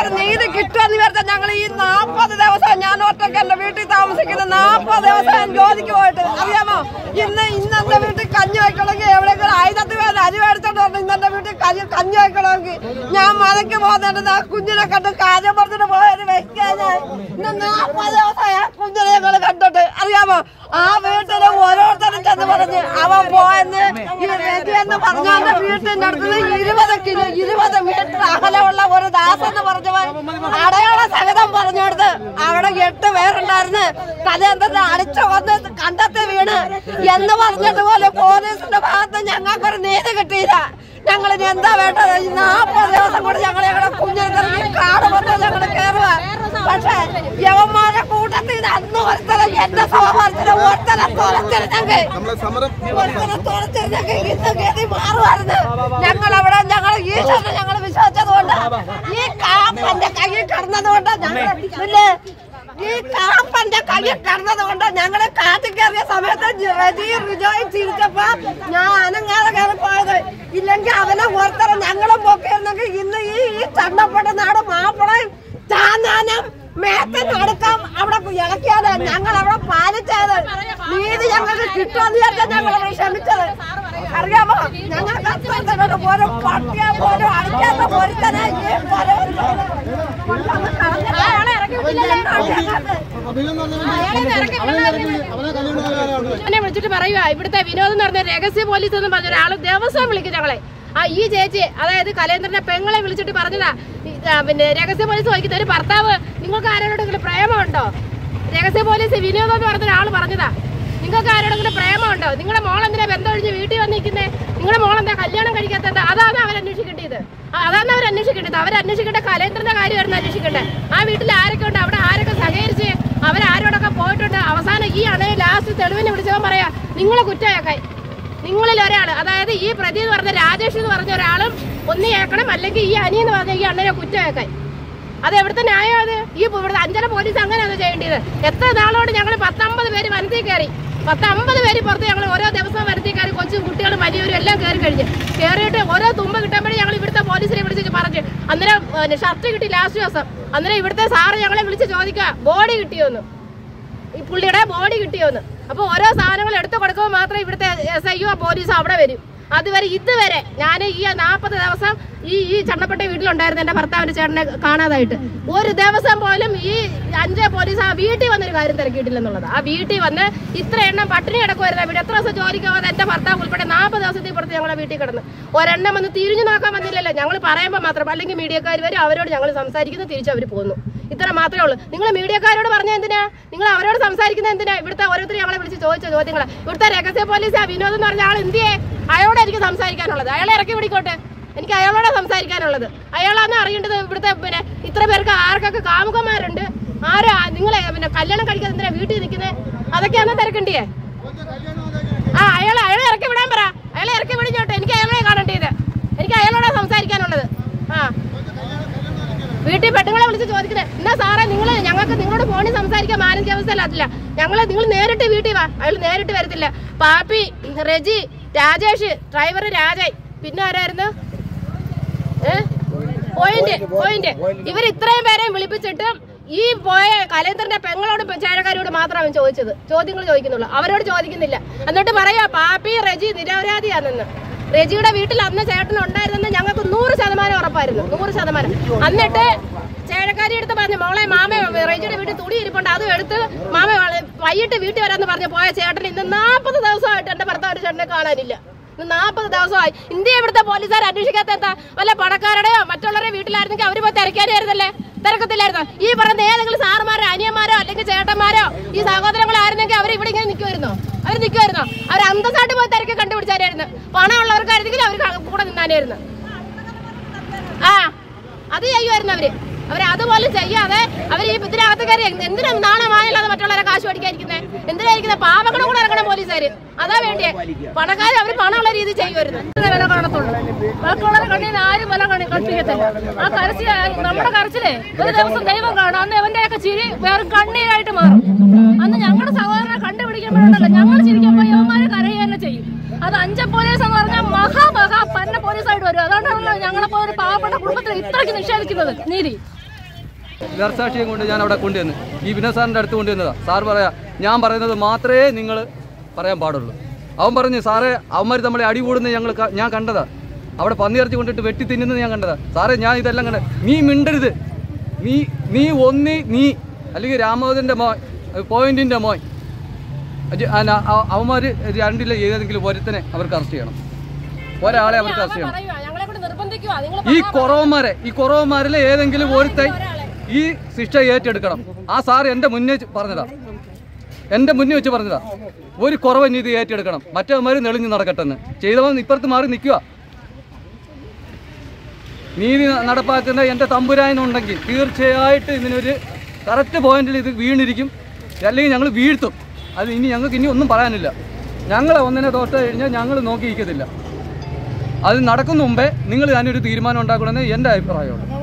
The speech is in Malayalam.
ഞങ്ങൾക്കൊരു നീതി കിട്ടുമെന്ന് വിചാരിച്ചാൽ ഞങ്ങൾ ഈ നാൽപ്പത് ദിവസം ഞാൻ ഒറ്റയ്ക്ക് എന്റെ വീട്ടിൽ താമസിക്കുന്ന നാൽപ്പത് ദിവസം ഞാൻ ജോലിക്ക് പോയിട്ട് അറിയാമോ ഇന്ന് ഇന്ന് എന്റെ വീട്ടിൽ കഞ്ഞി വയ്ക്കണമെങ്കിൽ എവിടെയെങ്കിലും ആയിരത്തി പേര് അരി മേടിച്ചോണ്ട് വരണം ഇന്ന് എന്റെ വീട്ടിൽ കഞ്ഞി കഞ്ഞി വയ്ക്കണമെങ്കിൽ ഞാൻ മതയ്ക്ക് പോകുന്നുണ്ട് ആ കുഞ്ഞിനെ കണ്ട് കാര്യം പറഞ്ഞിട്ട് പോയത് വെക്കാനായി ഇന്ന് നാൽപ്പത് ദിവസം ആ കുഞ്ഞിനെ ഞങ്ങൾ കണ്ടിട്ട് അറിയാമോ ആ വീട്ടിലെ ഓരോരുത്തരും ചെന്ന് പറഞ്ഞ് അവൻ പോയെന്ന് ഈ രതി എന്ന് പറഞ്ഞവന്റെ വീട്ടിന്റെ അടുത്ത് ഇരുപത് കിലോ ഇരുപത് മീറ്റർ അകലമുള്ള ഒരു ദാസ് എന്ന് പറഞ്ഞവൻ അടയാള സഹിതം പറഞ്ഞെടുത്ത് അവിടെ എട്ട് പേരുണ്ടായിരുന്നു കലേന്ദ്രനെ അടിച്ചു വന്ന് കണ്ടെത്തി വീണ് എന്ന് പറഞ്ഞതുപോലെ പോലീസിന്റെ ഭാഗത്ത് ഞങ്ങൾക്കൊരു നീതി കിട്ടിയില്ല ഞങ്ങളിനി എന്താ വേണ്ടത് ഈ നാൽപ്പത് ദിവസം കൊണ്ട് ഞങ്ങൾ ഞങ്ങളുടെ കുഞ്ഞിനെ കാട് വന്ന് ഞങ്ങൾ കയറുക പക്ഷേ യവന്മാരുടെ കൂട്ടത്തിൽ നിന്ന് അന്ന് ഒരുത്തരം എന്റെ സഹോദരത്തിന് ഒരുത്തരം തുറച്ചിരുന്നെങ്കിൽ നമ്മളെ സമരം ഒരുത്തരം തുറച്ചിരുന്നെങ്കിൽ ഇന്ന് ഗതി മാറുമായിരുന്നു ഞങ്ങൾ അവിടെ ഞങ്ങൾ ഈശ്വരനെ ഞങ്ങൾ വിശ്വസിച്ചത് കൊണ്ട് ഈ കാപ്പന്റെ കയ്യിൽ കിടന്നത് കൊണ്ട് ഞങ്ങൾ ഇല്ലേ ഈ കാപ്പന്റെ കയ്യിൽ കിടന്നത് കൊണ്ട് ഞങ്ങള് കാട്ടിൽ കയറിയ സമയത്ത് റജി റിജോയി ചിരിച്ചപ്പോ ഞാൻ അനങ്ങാതെ കയറി പോയത് ഇല്ലെങ്കിൽ അവനെ ഓർത്തരം ഞങ്ങളും പൊക്കിയിരുന്നെങ്കിൽ ഇന്ന് ഈ ഈ ചണ്ടപ്പെട്ട നാട് മാപ്പടയും ചാന്നാനം മേത്തന് അടുക്കാം അവിടെ ഇളക്കിയാല് ഞങ്ങൾ അവിടെ പാലിച്ചത് നീതി ഞങ്ങൾക്ക് കിട്ടുമെന്ന് വിചാരിച്ചാൽ ഞങ്ങൾ അവിടെ ക്ഷമിച്ചത് അറിയാമോ ഞങ്ങൾക്ക് അത്രത്തോട് പോലും പട്ടിയ പോലും അടിക്കാത്ത ഒരുത്തനെ ഈ പലവരും കൊണ്ടുവന്ന് കളഞ്ഞിട്ട് എന്നെ വിളിച്ചിട്ട് പറയുക ഇവിടുത്തെ വിനോദം എന്ന് പറഞ്ഞ രഹസ്യ പോലീസ് എന്ന് പറഞ്ഞ ഒരാൾ ദിവസവും വിളിക്കും ഞങ്ങളെ ആ ഈ ചേച്ചി അതായത് കലേന്ദ്രന്റെ പെങ്ങളെ വിളിച്ചിട്ട് പറഞ്ഞതാ ഈ, ആ, പിന്നെ രഹസ്യ പോലീസ് ചോദിക്കുന്ന ഒരു ഭർത്താവ് നിങ്ങൾക്ക് ആരോടെങ്കിലും പ്രേമമുണ്ടോ രഹസ്യ പോലീസ് വിനോദം എന്ന് പറഞ്ഞ ഒരാൾ പറഞ്ഞതാ നിങ്ങൾക്ക് ആരോടെങ്കിലും പ്രേമമുണ്ടോ നിങ്ങളുടെ മോൾ എന്തിനാ ബന്ധം ഒഴിഞ്ഞ് വീട്ടിൽ വന്നിരിക്കുന്നേ നിങ്ങളുടെ മോൾ എന്താ കല്യാണം കഴിക്കാത്തത് അതാണ് അവർ അന്വേഷിക്കേണ്ടത് ആ, അതാണ് അവർ അന്വേഷിക്കേണ്ടത് അവർ അന്വേഷിക്കേണ്ട കലേന്ദ്രന്റെ കാര്യമായിരുന്നു അന്വേഷിക്കേണ്ടത് ആ വീട്ടിൽ ആരൊക്കെ ഉണ്ട് അവിടെ ആരൊക്കെ സഹകരിച്ച് അവരാരോടൊക്കെ പോയിട്ടുണ്ട് അവസാനം ഈ അണയെ ലാസ്റ്റ് തെളിവിന് വിളിച്ചവൻ പറയാ നിങ്ങളെ കുറ്റമാക്കാൻ നിങ്ങളിൽ ഒരാൾ അതായത് ഈ പ്രതി എന്ന് പറഞ്ഞ രാജേഷ് എന്ന് പറഞ്ഞ ഒരാളും ഒന്ന് ഏക്കണം അല്ലെങ്കിൽ ഈ അനി എന്ന് പറഞ്ഞ ഈ അണ്ണനെ കുറ്റമാക്കാൻ അത് എവിടുത്തെ ന്യായം അത് ഈ ഇവിടുത്തെ അഞ്ചര പോലീസ് അങ്ങനെയാണ് ചെയ്യേണ്ടത് എത്ര നാളോട് ഞങ്ങൾ പത്തമ്പത് പേര് വനത്തിൽ കയറി പത്തമ്പത് പേര് പുറത്ത് ഞങ്ങൾ ഓരോ ദിവസവും വനത്തിൽ കയറി കൊച്ചും കുട്ടികളും വലിയവരും എല്ലാം കയറി കഴിഞ്ഞ് കയറിയിട്ട് ഓരോ തുമ്പ് കിട്ടുമ്പോഴേ ഞങ്ങൾ ഇവിടുത്തെ പോലീസിനെ വിളിച്ച് പറഞ്ഞു അന്നേരം പിന്നെ ഷർട്ട് കിട്ടി ലാസ്റ്റ് ദിവസം അന്നേരം ഇവിടുത്തെ സാറ് ഞങ്ങളെ വിളിച്ച് ചോദിക്കുക ബോഡി കിട്ടിയോന്ന് ഈ പുള്ളിയുടെ ബോഡി കിട്ടിയോന്ന് അപ്പൊ ഓരോ സാധനങ്ങൾ എടുത്തു കൊടുക്കുമ്പോൾ മാത്രമേ ഇവിടുത്തെ എസ് ഐ പോലീസ് അവിടെ വരും അതുവരെ ഇതുവരെ ഞാൻ ഈ നാൽപ്പത് ദിവസം ഈ ഈ ചണ്ണപ്പെട്ട വീട്ടിലുണ്ടായിരുന്നു എന്റെ ഭർത്താവിന്റെ ചേട്ടനെ കാണാതായിട്ട് ഒരു ദിവസം പോലും ഈ അഞ്ച് പോലീസ് ആ വീട്ടിൽ വന്നൊരു കാര്യം തിരക്കിയിട്ടില്ലെന്നുള്ളത് ആ വീട്ടിൽ വന്ന് ഇത്ര എണ്ണം പട്ടിണി കിടക്കുമായിരുന്നു വീട് എത്ര ദിവസം ജോലിക്ക് പോകാതെ എന്റെ ഭർത്താവ് ഉൾപ്പെടെ നാൽപ്പത് ദിവസത്തിൽ പുറത്ത് ഞങ്ങളെ വീട്ടിൽ കിടന്ന് ഒരെണ്ണം വന്ന് തിരിഞ്ഞു നോക്കാൻ വന്നില്ലല്ലോ ഞങ്ങൾ പറയുമ്പോൾ മാത്രം അല്ലെങ്കിൽ മീഡിയക്കാർ വരും അവരോട് ഞങ്ങൾ സംസാരിക്കുന്നു തിരിച്ച് അവർ പോകുന്നു ഇത്ര മാത്രമേ ഉള്ളൂ നിങ്ങൾ മീഡിയക്കാരോട് പറഞ്ഞ എന്തിനാ നിങ്ങൾ അവരോട് സംസാരിക്കുന്ന എന്തിനാ ഇവിടുത്തെ ഓരോരുത്തർ ഞങ്ങളെ വിളിച്ച് ചോദിച്ച ചോദ്യങ്ങൾ ഇവിടുത്തെ രഹസ്യ പോലീസ് ആ വിനോദ് എന്ന് പറഞ്ഞ ആൾ എന്തിയേ അയാളോട് എനിക്ക് സംസാരിക്കാനുള്ളത് അയാളെ ഇറക്കി പിടിക്കോട്ടെ എനിക്ക് അയാളോട് സംസാരിക്കാനുള്ളത് അയാളാന്ന് അറിയേണ്ടത് ഇവിടുത്തെ പിന്നെ ഇത്ര പേർക്ക് ആർക്കൊക്കെ കാമുകന്മാരുണ്ട് ആരാ നിങ്ങളെ പിന്നെ കല്യാണം കഴിക്കാതെ എന്തിനാ വീട്ടിൽ നിൽക്കുന്നത് അതൊക്കെയാണോ തിരക്കണ്ടിയേ ആ അയാളെ അയാളെ ഇറക്കി വിടാൻ പറ അയാളെ ഇറക്കി വിടിഞ്ഞോട്ടെ എനിക്ക് അയാളെ കാണേണ്ടത് എനിക്ക് അയാളോടാ സംസാരിക്കാനുള്ളത് ആ വീട്ടിൽ പെണ്ണുങ്ങളെ വിളിച്ച് ചോദിക്കുന്നത് എന്നാ സാറേ നിങ്ങൾ ഞങ്ങൾക്ക് നിങ്ങളോട് ഫോണിൽ സംസാരിക്കാൻ മാനസിക അവസ്ഥയില്ല ഞങ്ങള് നിങ്ങൾ നേരിട്ട് വീട്ടിൽ വാ അയാൾ നേരിട്ട് വരത്തില്ല പാപ്പി റെജി രാജേഷ് ഡ്രൈവർ രാജായ് പിന്നെ ആരായിരുന്നു ഏ? പോയിന്റ് പോയിന്റ് ഇവർ ഇത്രയും പേരെയും വിളിപ്പിച്ചിട്ട് ഈ പോയ കലേന്ദ്രന്റെ പെങ്ങളോടും ചേഴക്കാരോട് മാത്രം അവൻ ചോദിച്ചത് ചോദ്യങ്ങൾ ചോദിക്കുന്നുള്ളൂ അവരോട് ചോദിക്കുന്നില്ല എന്നിട്ട് പറയാ പാപ്പി റെജി നിരപരാധിയാണെന്ന് റെജിയുടെ വീട്ടിൽ അന്ന് ചേട്ടൻ ഉണ്ടായിരുന്നെന്ന് ഞങ്ങൾക്ക് നൂറ് ശതമാനം ഉറപ്പായിരുന്നു നൂറ് ശതമാനം എന്നിട്ട് ചേഴക്കാരി എടുത്ത് പറഞ്ഞു മോളെ മാമ റെജിയുടെ വീട്ടിൽ തുണി ഇരിപ്പുണ്ട് അതും എടുത്ത് മാമ വള- വൈകിട്ട് വീട്ടിൽ വരാന്ന് പറഞ്ഞ് പോയ ചേട്ടൻ ഇന്ന് നാൽപ്പത് ദിവസമായിട്ട് എന്റെ ഭർത്താവിന്റെ ചേട്ടനെ കാണാനില്ല ഇന്ന് നാൽപ്പത് ദിവസമായി ഇന്ത്യ ഇവിടുത്തെ പോലീസുകാർ അന്വേഷിക്കാത്ത എന്താ വല്ല പണക്കാരുടെയോ മറ്റുള്ളവരുടെ വീട്ടിലായിരുന്നെങ്കിൽ അവര് പോയി തിരക്കാനായിരുന്നല്ലേ തിരക്കത്തില്ലായിരുന്നു ഈ പറയുന്ന ഏതെങ്കിലും സാറുമാരോ അനിയന്മാരോ അല്ലെങ്കിൽ ചേട്ടന്മാരോ ഈ സഹോദരങ്ങൾ ആയിരുന്നെങ്കിൽ അവർ ഇവിടെ ഇങ്ങനെ നിൽക്കുമായിരുന്നോ അവർ നിൽക്കുമായിരുന്നോ അവർ അന്തസ്സായിട്ട് പോയി തിരക്കി കണ്ടുപിടിച്ചായിരുന്നു പണമുള്ളവർക്കായിരുന്നെങ്കിൽ അവർ കൂടെ നിന്നാനായിരുന്നു ആ അത് ചെയ്യുമായിരുന്നു അവര് അവര് അതുപോലെ ചെയ്യാതെ അവർ ഈ ഇതിനകത്ത് കയറി എന്തിനാ നാണമായല്ലാതെ മറ്റുള്ളവരെ കാശ് പഠിക്കാതിരിക്കുന്നത് എന്തിനായിരിക്കുന്നത് പാവങ്ങളും കൂടെ ഇറങ്ങണം പോലീസുകാര് അതാ വേണ്ടിയേ പണക്കാര് അവര് പണമുള്ള രീതി ചെയ്യുമായിരുന്നു വില കാണത്തുള്ളൂ ബാക്കിയുള്ളവരെ കണ്ണിന് ആരും വില കാണി കൽപ്പിക്കത്തില്ല ആ കരച്ചിൽ നമ്മുടെ കരച്ചിലേ ഒരു ദിവസം ദൈവം കാണും അന്ന് എവന്റെയൊക്കെ ചിരി വേറെ കണ്ണീരായിട്ട് മാറും അന്ന് ഞങ്ങളുടെ സഹോദരനെ കണ്ടുപിടിക്കുമ്പോഴുണ്ടല്ലോ ഞങ്ങൾ ചിരിക്കുമ്പോൾ യവന്മാര് കരയുക തന്നെ ചെയ്യും അത് അഞ്ച പോലീസ് എന്ന് പറഞ്ഞാൽ മഹാ മഹാ പന്ന പോലീസായിട്ട് വരും അതുകൊണ്ടാണല്ലോ ഞങ്ങളെ പോലെ ഒരു പാവപ്പെട്ട കുടുംബത്തിൽ ഇത്രയ്ക്ക് നിഷേധിക്കുന്നത് നീതി വേർസാക്ഷിയും കൊണ്ട് ഞാൻ അവിടെ കൊണ്ടുവന്ന് ഈ വിനോദ് സാറിൻ്റെ അടുത്ത് കൊണ്ടുവന്നതാ സാർ പറയാ ഞാൻ പറയുന്നത് മാത്രമേ നിങ്ങൾ പറയാൻ പാടുള്ളൂ അവൻ പറഞ്ഞു സാറേ അവന്മാർ നമ്മളെ അടി കൂടുന്നത് ഞങ്ങൾ ക- ഞാൻ കണ്ടതാ അവിടെ പന്നിയിറച്ചി കൊണ്ടിട്ട് വെട്ടി തിന്നുന്നത് ഞാൻ കണ്ടതാ സാറേ ഞാൻ ഇതെല്ലാം കണ്ട നീ മിണ്ടരുത് നീ നീ ഒന്നി നീ അല്ലെങ്കിൽ രാമോദൻ്റെ മോൻ പോയിന്റിൻ്റെ മോൻ അവന്മാർ രണ്ടിലെ ഏതെങ്കിലും ഒരുത്തനെ അവർക്ക് അറസ്റ്റ് ചെയ്യണം ഒരാളെ അവർക്ക് അറസ്റ്റ് ചെയ്യണം പറയുവാ ഞങ്ങളെ കൊണ്ട് നിർബന്ധിക്കുവാ നിങ്ങൾ ഈ കുറവന്മാരെ ഈ കുറവന്മാരിലെ ഏതെങ്കിലും ഒരുത്തൻ ഈ ശിക്ഷ ഏറ്റെടുക്കണം ആ സാർ എൻ്റെ മുന്നേ ചെ- പറഞ്ഞതാ എൻ്റെ മുന്നേ വെച്ച് പറഞ്ഞതാ ഒരു കുറവൻ ഇത് ഏറ്റെടുക്കണം മറ്റവന്മാർ നെളിഞ്ഞ് നടക്കട്ടെന്ന് ചെയ്തവൻ ഇപ്പുറത്ത് മാറി നിൽക്കുക നീതി ന- നടപ്പാക്കുന്ന എൻ്റെ തമ്പുരാനുണ്ടെങ്കിൽ തീർച്ചയായിട്ടും ഇതിനൊരു കറക്റ്റ് പോയിന്റിൽ ഇത് വീണിരിക്കും അല്ലെങ്കിൽ ഞങ്ങൾ വീഴ്ത്തും അത് ഇനി ഞങ്ങൾക്ക് ഇനി ഒന്നും പറയാനില്ല ഞങ്ങളെ ഒന്നിനെ തോട്ട് കഴിഞ്ഞാൽ ഞങ്ങൾ നോക്കിയിരിക്കത്തില്ല അത് നടക്കുന്ന മുമ്പേ നിങ്ങൾ ഞാനൊരു തീരുമാനം ഉണ്ടാക്കണമെന്ന് എൻ്റെ അഭിപ്രായമുള്ളൂ